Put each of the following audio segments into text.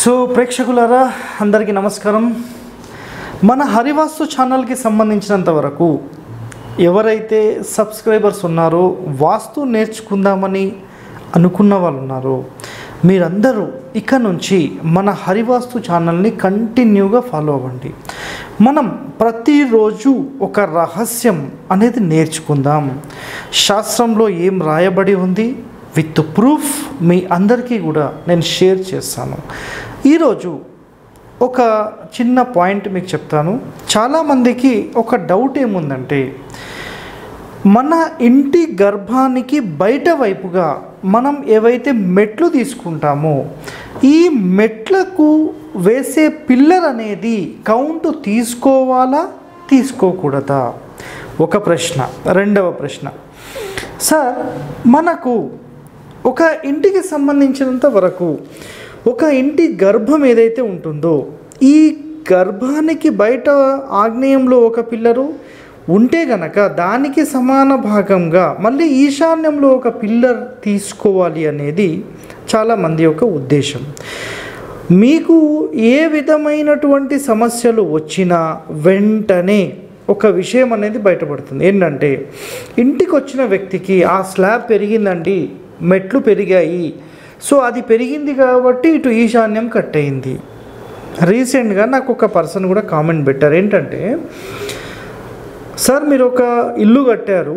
so ప్రేక్షకులారా అందరికీ నమస్కారం మన హరివాస్తు ఛానల్కి సంబంధించినంత వరకు ఎవరైతే సబ్స్క్రైబర్స్ ఉన్నారో వాస్తు నేర్చుకుందామని అనుకున్న వాళ్ళు ఉన్నారో మీరందరూ ఇక నుంచి మన హరివాస్తు ఛానల్ని కంటిన్యూగా ఫాలో అవ్వండి మనం ప్రతిరోజు ఒక రహస్యం అనేది నేర్చుకుందాం శాస్త్రంలో ఏం రాయబడి ఉంది విత్ ప్రూఫ్ మీ అందరికీ కూడా నేను షేర్ చేస్తాను ఈరోజు ఒక చిన్న పాయింట్ మీకు చెప్తాను చాలామందికి ఒక డౌట్ ఏముందంటే మన ఇంటి గర్భానికి బయట వైపుగా మనం ఏవైతే మెట్లు తీసుకుంటామో ఈ మెట్లకు వేసే పిల్లర్ అనేది కౌంట్ తీసుకోవాలా తీసుకోకూడదా ఒక ప్రశ్న రెండవ ప్రశ్న సార్ మనకు ఒక ఇంటికి సంబంధించినంత వరకు ఒక ఇంటి గర్భం ఏదైతే ఉంటుందో ఈ గర్భానికి బయట ఆగ్నేయంలో ఒక పిల్లరు ఉంటే గనక దానికి సమాన భాగంగా మళ్ళీ ఈశాన్యంలో ఒక పిల్లర్ తీసుకోవాలి అనేది చాలామంది యొక్క ఉద్దేశం మీకు ఏ విధమైనటువంటి సమస్యలు వచ్చినా వెంటనే ఒక విషయం అనేది బయటపడుతుంది ఏంటంటే ఇంటికి వచ్చిన వ్యక్తికి ఆ స్లాబ్ పెరిగిందండి మెట్లు పెరిగాయి సో అది పెరిగింది కాబట్టి ఇటు ఈశాన్యం కట్ అయింది రీసెంట్గా నాకు ఒక పర్సన్ కూడా కామెంట్ పెట్టారు ఏంటంటే సార్ మీరు ఒక ఇల్లు కట్టారు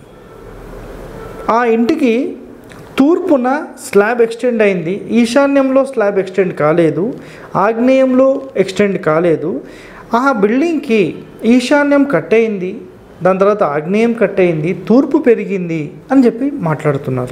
ఆ ఇంటికి తూర్పున స్లాబ్ ఎక్స్టెండ్ అయింది ఈశాన్యంలో స్లాబ్ ఎక్స్టెండ్ కాలేదు ఆగ్నేయంలో ఎక్స్టెండ్ కాలేదు ఆ బిల్డింగ్కి ఈశాన్యం కట్ అయింది దాని తర్వాత ఆగ్నేయం కట్ అయింది తూర్పు పెరిగింది అని చెప్పి మాట్లాడుతున్నారు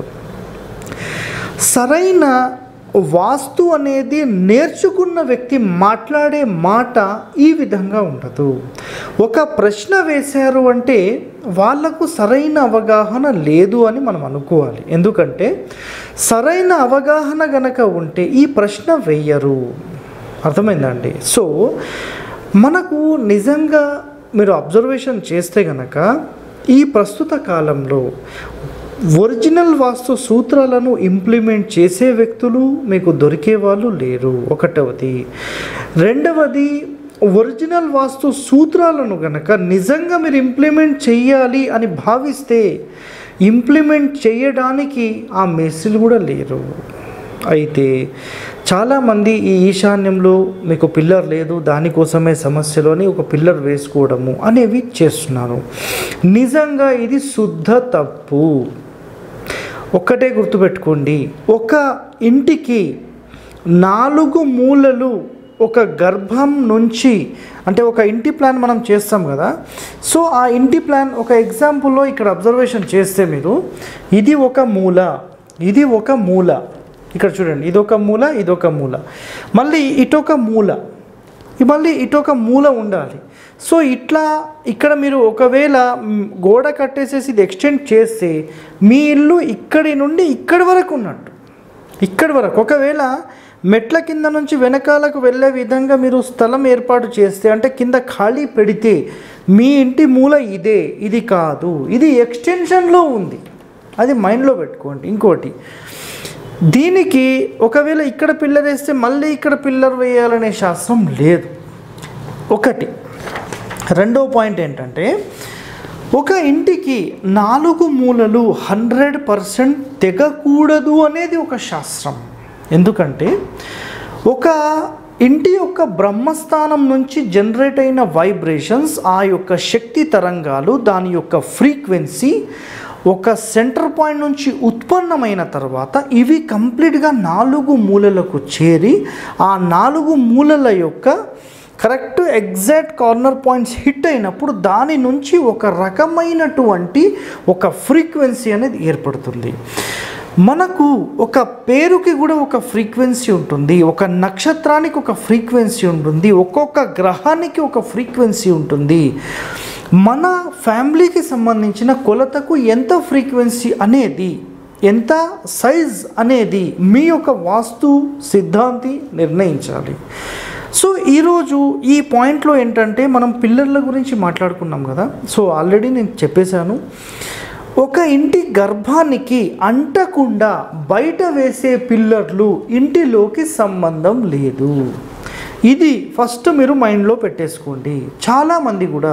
సరైన వాస్తు అనేది నేర్చుకున్న వ్యక్తి మాట్లాడే మాట ఈ విధంగా ఉండదు ఒక ప్రశ్న వేశారు అంటే వాళ్లకు సరైన అవగాహన లేదు అని మనం అనుకోవాలి ఎందుకంటే సరైన అవగాహన గనక ఉంటే ఈ ప్రశ్న వెయ్యరు అర్థమైందండి సో మనకు నిజంగా మీరు అబ్జర్వేషన్ చేస్తే గనక ఈ ప్రస్తుత కాలంలో ఒరిజినల్ వాస్తు సూత్రాలను ఇంప్లిమెంట్ చేసే వ్యక్తులు మీకు దొరికే వాళ్ళు లేరు ఒకటవది రెండవది ఒరిజినల్ వాస్తు సూత్రాలను గనక నిజంగా మీరు ఇంప్లిమెంట్ చేయాలి అని భావిస్తే ఇంప్లిమెంట్ చేయడానికి ఆ మెస్సులు కూడా లేరు అయితే చాలామంది ఈ ఈశాన్యంలో మీకు పిల్లర్ లేదు దానికోసమే సమస్యలు అని ఒక పిల్లర్ వేసుకోవడము అనేవి చేస్తున్నారు నిజంగా ఇది శుద్ధ తప్పు ఒక్కటే గుర్తుపెట్టుకోండి ఒక ఇంటికి నాలుగు మూలలు ఒక గర్భం నుంచి అంటే ఒక ఇంటి ప్లాన్ మనం చేస్తాం కదా సో ఆ ఇంటి ప్లాన్ ఒక ఎగ్జాంపుల్లో ఇక్కడ అబ్జర్వేషన్ చేస్తే మీరు ఇది ఒక మూల ఇది ఒక మూల ఇక్కడ చూడండి ఇదొక మూల ఇదొక మూల మళ్ళీ ఇటొక మూల మళ్ళీ ఇటొక మూల ఉండాలి సో ఇట్లా ఇక్కడ మీరు ఒకవేళ మ్, గోడ కట్టేసేసి ఇది ఎక్స్టెండ్ చేస్తే మీ ఇల్లు ఇక్కడి నుండి ఇక్కడి వరకు ఉన్నట్టు ఇక్కడి వరకు ఒకవేళ మెట్ల కింద నుంచి వెనకాలకు వెళ్ళే విధంగా మీరు స్థలం ఏర్పాటు చేస్తే అంటే కింద ఖాళీ పెడితే మీ ఇంటి మూల ఇదే ఇది కాదు ఇది ఎక్స్టెన్షన్లో ఉంది అది మైండ్లో పెట్టుకోండి ఇంకోటి దీనికి ఒకవేళ ఇక్కడ పిల్లర్ వేస్తే మళ్ళీ ఇక్కడ పిల్లర్ వేయాలనే శాస్త్రం లేదు ఒకటి రెండో పాయింట్ ఏంటంటే ఒక ఇంటికి నాలుగు మూలలు హండ్రెడ్ పర్సెంట్ తెగకూడదు అనేది ఒక శాస్త్రం ఎందుకంటే ఒక ఇంటి యొక్క బ్రహ్మస్థానం నుంచి జనరేట్ అయిన వైబ్రేషన్స్ ఆ యొక్క శక్తి తరంగాలు దాని యొక్క ఫ్రీక్వెన్సీ ఒక సెంటర్ పాయింట్ నుంచి ఉత్పన్నమైన తర్వాత ఇవి కంప్లీట్గా నాలుగు మూలలకు చేరి ఆ నాలుగు మూలల యొక్క correct exact corner points hit అయినప్పుడు దాని నుంచి ఒక రకమైనటువంటి ఒక ఫ్రీక్వెన్సీ అనేది ఏర్పడుతుంది మనకు ఒక పేరుకి కూడా ఒక ఫ్రీక్వెన్సీ ఉంటుంది ఒక నక్షత్రానికి ఒక ఫ్రీక్వెన్సీ ఉంటుంది ఒక్కొక్క గ్రహానికి ఒక ఫ్రీక్వెన్సీ ఉంటుంది మన ఫ్యామిలీకి సంబంధించిన కొలతకు ఎంత ఫ్రీక్వెన్సీ అనేది ఎంత సైజ్ అనేది మీ యొక్క వాస్తు సిద్ధాంతి నిర్ణయించాలి సో ఈరోజు ఈ పాయింట్లో ఏంటంటే మనం పిల్లర్ల గురించి మాట్లాడుకున్నాం కదా సో ఆల్రెడీ నేను చెప్పేశాను ఒక ఇంటి గర్భానికి అంటకుండా బయట వేసే పిల్లర్లు ఇంటిలోకి సంబంధం లేదు ఇది ఫస్ట్ మీరు మైండ్లో పెట్టేసుకోండి చాలామంది కూడా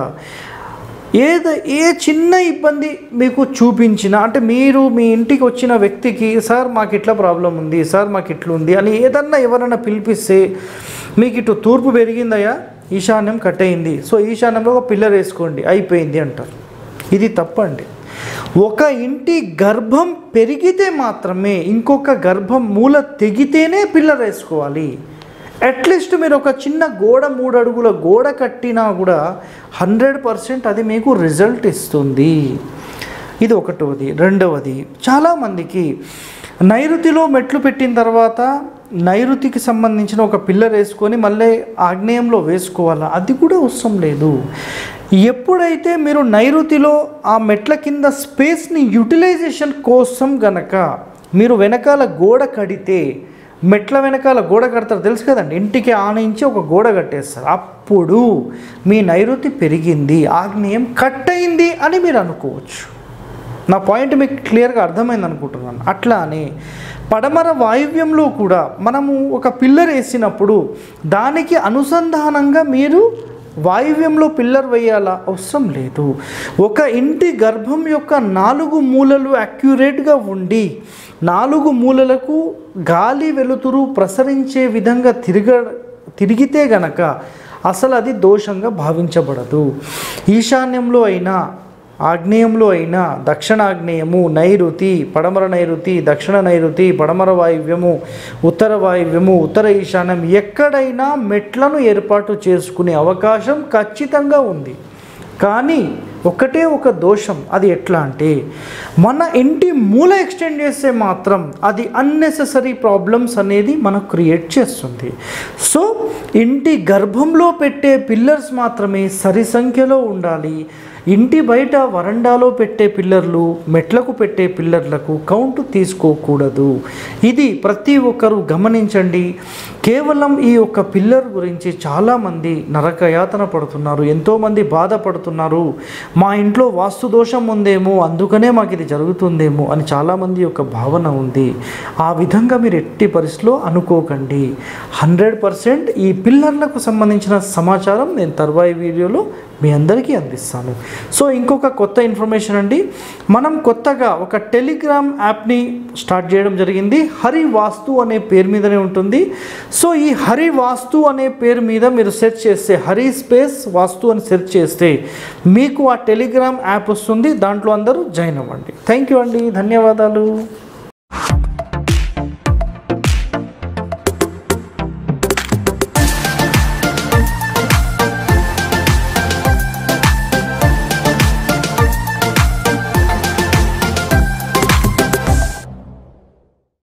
ఏదో ఏ చిన్న ఇబ్బంది మీకు చూపించినా అంటే మీరు మీ ఇంటికి వచ్చిన వ్యక్తికి సార్ మాకు ఇట్లా ప్రాబ్లం ఉంది సార్ మాకు ఇట్లా ఉంది అని ఏదన్నా ఎవరైనా పిలిపిస్తే మీకు ఇటు తూర్పు పెరిగిందయ్యా ఈశాన్యం కట్ అయింది సో ఈశాన్యంలో ఒక పిల్లర్ వేసుకోండి అయిపోయింది అంటారు ఇది తప్పండి ఒక ఇంటి గర్భం పెరిగితే మాత్రమే ఇంకొక గర్భం మూల తెగితేనే పిల్లర్ వేసుకోవాలి అట్లీస్ట్ మీరు ఒక చిన్న గోడ మూడు అడుగుల గోడ కట్టినా కూడా హండ్రెడ్ పర్సెంట్ అది మీకు రిజల్ట్ ఇస్తుంది ఇది ఒకటవది రెండవది చాలామందికి నైరుతిలో మెట్లు పెట్టిన తర్వాత నైరుతికి సంబంధించిన ఒక పిల్లర్ వేసుకొని మళ్ళీ ఆగ్నేయంలో వేసుకోవాలా అది కూడా అవసరం లేదు ఎప్పుడైతే మీరు నైరుతిలో ఆ మెట్ల కింద స్పేస్ని యూటిలైజేషన్ కోసం గనక మీరు వెనకాల గోడ కడితే మెట్ల వెనకాల గోడ కడతారు తెలుసు కదండి ఇంటికి ఆనించి ఒక గోడ కట్టేస్తారు అప్పుడు మీ నైరుతి పెరిగింది ఆగ్నేయం కట్ అయింది అని మీరు అనుకోవచ్చు నా పాయింట్ మీకు క్లియర్గా అర్థమైంది అనుకుంటున్నాను అట్లా అని పడమర వాయువ్యంలో కూడా మనము ఒక పిల్లర్ వేసినప్పుడు దానికి అనుసంధానంగా మీరు వాయువ్యంలో పిల్లర్ వేయాలా అవసరం లేదు ఒక ఇంటి గర్భం యొక్క నాలుగు మూలలు అక్యురేట్గా ఉండి నాలుగు మూలలకు గాలి వెలుతురు ప్రసరించే విధంగా తిరగ తిరిగితే గనక అసలు అది దోషంగా భావించబడదు ఈశాన్యంలో అయినా ఆగ్నేయంలో అయినా దక్షిణాగ్నేయము నైరుతి పడమర నైరుతి దక్షిణ నైరుతి పడమర వాయువ్యము ఉత్తర వాయువ్యము ఉత్తర ఈశాన్యం ఎక్కడైనా మెట్లను ఏర్పాటు చేసుకునే అవకాశం ఖచ్చితంగా ఉంది కానీ ఒకటే ఒక దోషం అది ఎట్లా అంటే మన ఇంటి మూల ఎక్స్టెండ్ చేస్తే మాత్రం అది అన్నెసెసరీ ప్రాబ్లమ్స్ అనేది మనకు క్రియేట్ చేస్తుంది సో ఇంటి గర్భంలో పెట్టే పిల్లర్స్ మాత్రమే సరి సంఖ్యలో ఉండాలి ఇంటి బయట వరండాలో పెట్టే పిల్లర్లు మెట్లకు పెట్టే పిల్లర్లకు కౌంట్ తీసుకోకూడదు ఇది ప్రతి ఒక్కరూ గమనించండి కేవలం ఈ యొక్క పిల్లర్ గురించి చాలామంది నరకయాతన పడుతున్నారు ఎంతోమంది బాధపడుతున్నారు మా ఇంట్లో వాస్తు దోషం ఉందేమో అందుకనే మాకు ఇది జరుగుతుందేమో అని చాలామంది యొక్క భావన ఉంది ఆ విధంగా మీరు ఎట్టి పరిస్థితిలో అనుకోకండి హండ్రెడ్ పర్సెంట్ ఈ పిల్లర్లకు సంబంధించిన సమాచారం నేను తర్వాయి వీడియోలో మీ అందరికీ అందిస్తాను సో ఇంకొక కొత్త ఇన్ఫర్మేషన్ అండి మనం కొత్తగా ఒక టెలిగ్రామ్ యాప్ని స్టార్ట్ చేయడం జరిగింది హరి వాస్తు అనే పేరు మీదనే ఉంటుంది సో ఈ హరి వాస్తు అనే పేరు మీద మీరు సెర్చ్ చేస్తే హరి స్పేస్ వాస్తు అని సెర్చ్ చేస్తే మీకు ఆ టెలిగ్రామ్ యాప్ వస్తుంది దాంట్లో అందరూ జాయిన్ అవ్వండి థ్యాంక్ యూ అండి ధన్యవాదాలు